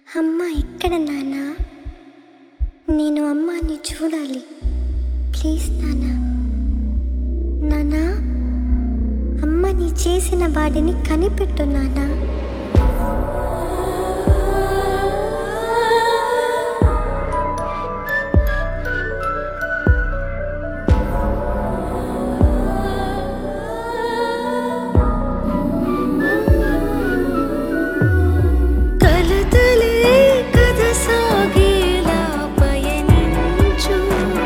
అమ్మ ఇక్కడ నాన్న నేను అమ్మాని చూడాలి ప్లీజ్ నాన్న నానా అమ్మని చేసిన వాడిని కనిపెట్టు నానా కలతలే కథ సాగేలా పయనించు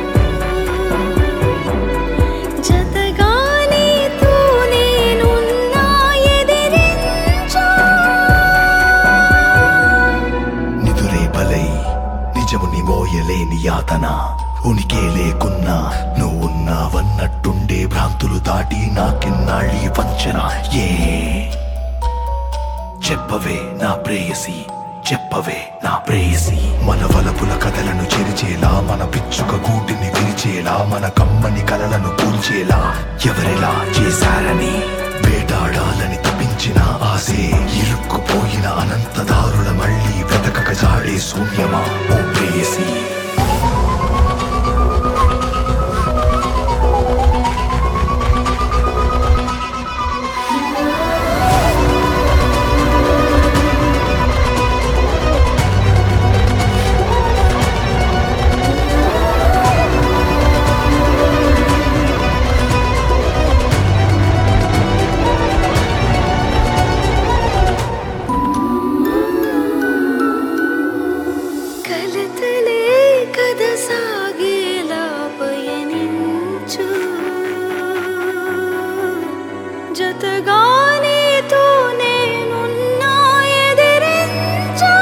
జతగా నీతో నేనున్నా ఎదిరించు నిదురే బలై నిజముని మోయలేని యాతన ఉనికే లేకున్నా నువ్వున్నావన్నట్టుండే భ్రాంతులు దాటి నాకిన్నాళ్ళీ వంచన ఏ చెప్పవే నా ప్రేయసి చెప్పవే నా ప్రేయసి మన వలపుల కథలను చెరిచేలా మన పిచ్చుక గూటిని విరిచేలా మన కమ్మని కలలను కూల్చేలా ఎవరెలా చేశారని వేటాడాలని తప్పించిన ఆసే ఇరుక్కుపోయిన అనంత దారుల మళ్ళీ వెతకక జాడే శూన్యమా ఓ ప్రేయసి కలతలే కథ సాగేలా పయనించు జతగా నీతో నేనున్నా ఎదిరించు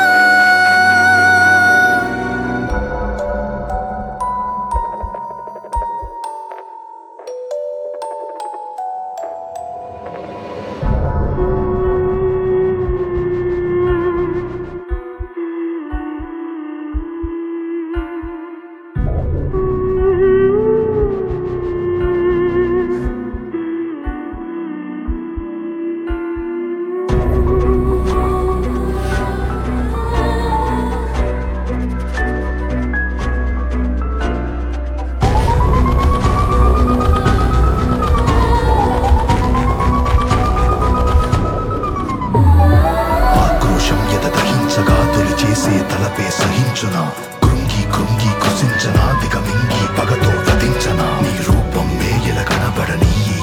ఆక్రోశం ఎద దహించగా తొలి చేసే తలపే సహించున కృంగి కృంగి కృషించనా దిగమింగి పగతో వధించనా నీ రూపం మేయల కనబడని ఈ